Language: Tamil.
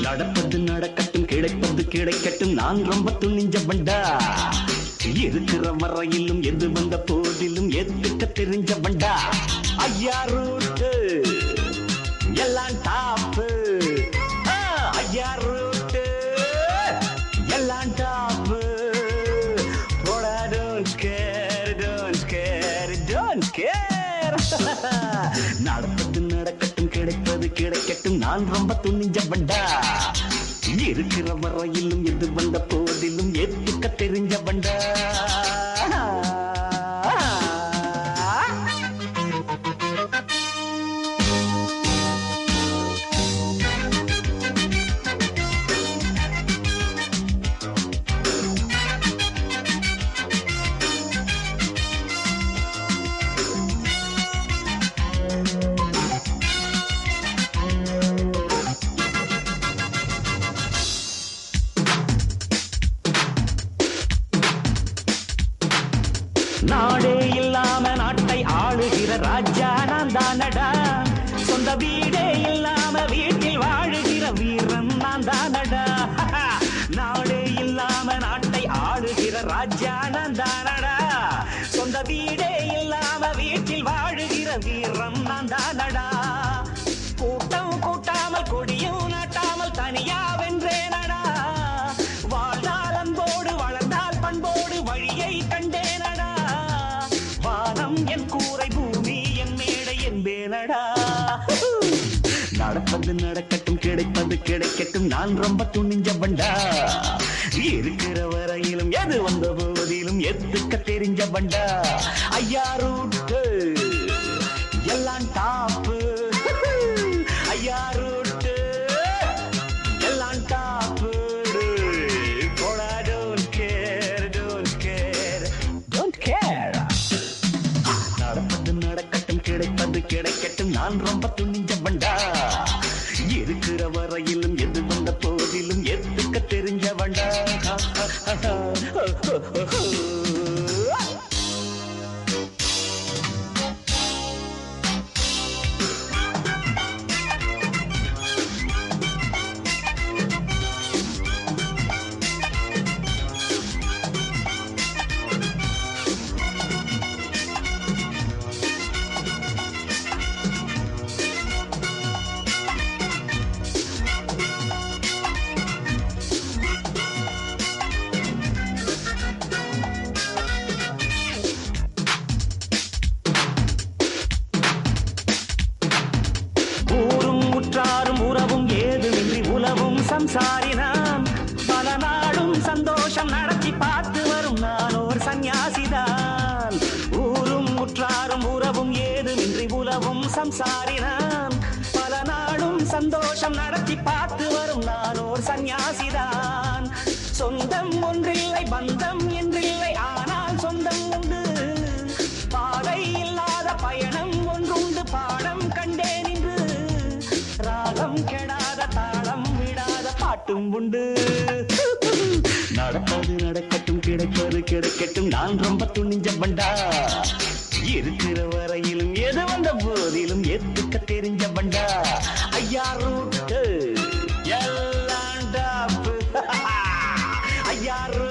நடப்பது நடக்கட்டும் கிடைப்பது கிடைக்கட்டும் நான் ரொம்ப துணிஞ்ச பண்டா இருக்கிற வரையிலும் எது வந்த போதிலும் எதுக்க தெரிஞ்ச பண்டா ஐயா ரூட்டு எல்லாம் டாப்பு ஐயா ரூட்டு எல்லாம் டாப்பு போடா don't care don't care don't care நடப்பது நடக்கட்டும் கிடைப்பது கிடைக்கட்டும் நான் ரொம்ப துணிஞ்ச பண்டா இருக்கிற வரையிலும் எது வந்த போதிலும் எதுக்க தெரிஞ்ச பண்டா நாடே இல்லாம நாட்டை ஆளுகிற ராஜா நான் தானடா சொந்த வீடே இல்லாம வீட்டில் வாழுகிற வீரன் நான் தானடா நாடே இல்லாம நாட்டை ஆளுகிற ராஜா நான் தானடா சொந்த வீடே இல்லாம வீட்டில் வாழுகிற வீரன் நான் தானடா கூட்டம் கூட்டாமல் கொடியும் நாட்டாமல் தனியா வென்றேனடா வாழ்ந்தால் அன்போடு வளர்ந்தால் பண்போடு வழியை கண்டேனடா வானம் என் கூரை பூமி என் மேடை என்பேனடா நடப்பது நடக்கட்டும் கிடைப்பது கிடைக்கட்டும் நான் ரொம்ப துணிஞ்ச பண்டா இருக்கிற வரையிலும் எது வந்த போதிலும் எதுக்க தெரிஞ்ச பண்டா ஐயா ரூட்டு எல்லாம் டாப்பு ஐயா ரூட்டு எல்லாம் டாப்பு போடா don't care don't care don't care நடப்பது நடக்கட்டும் கிடைப்பது கிடைக்கட்டும் நான் ரொம்ப துணிஞ்ச பண்டா இருக்கிற வரையிலும் எது வந்த போதிலும் எதுக்க தெரிஞ்ச பண்டா ஊரும் உற்றாரும் உறவும் ஏதுமின்றி உலவும் சம்சாரினான் பல நாடும் சந்தோஷம் நடத்தி பார்த்து வரும் நான் ஒரு சந்நியாசிதான் ஊரும் உற்றாரும் உறவும் ஏதுமின்றி உலவும் சம்சாரினான் பல நாடும் சந்தோஷம் நடத்தி பார்த்து வரும் நான் ஒரு சந்நியாசிதான் சொந்தம் ஒன்றில்லை பந்தம் என்றில்லை ஆனால் சொந்தம் உண்டு பாதை இல்லாத பயணம் ஒன்றுண்டு பாடம் கண்டேன் இன்று ராகம் கெடாத தாளம் விடாத பாட்டும் உண்டு நடப்பது நடக்கட்டும் கிடைப்பது கிடைக்கட்டும் நான் ரொம்ப துணிஞ்ச பண்டா இருக்கிற வரையிலும் எது வந்த போதிலும் எதுக்க தெரிஞ்ச பண்டா ஐயா ரூட்டு எல்லாம் டாப்பு ஐயா ரூட்டு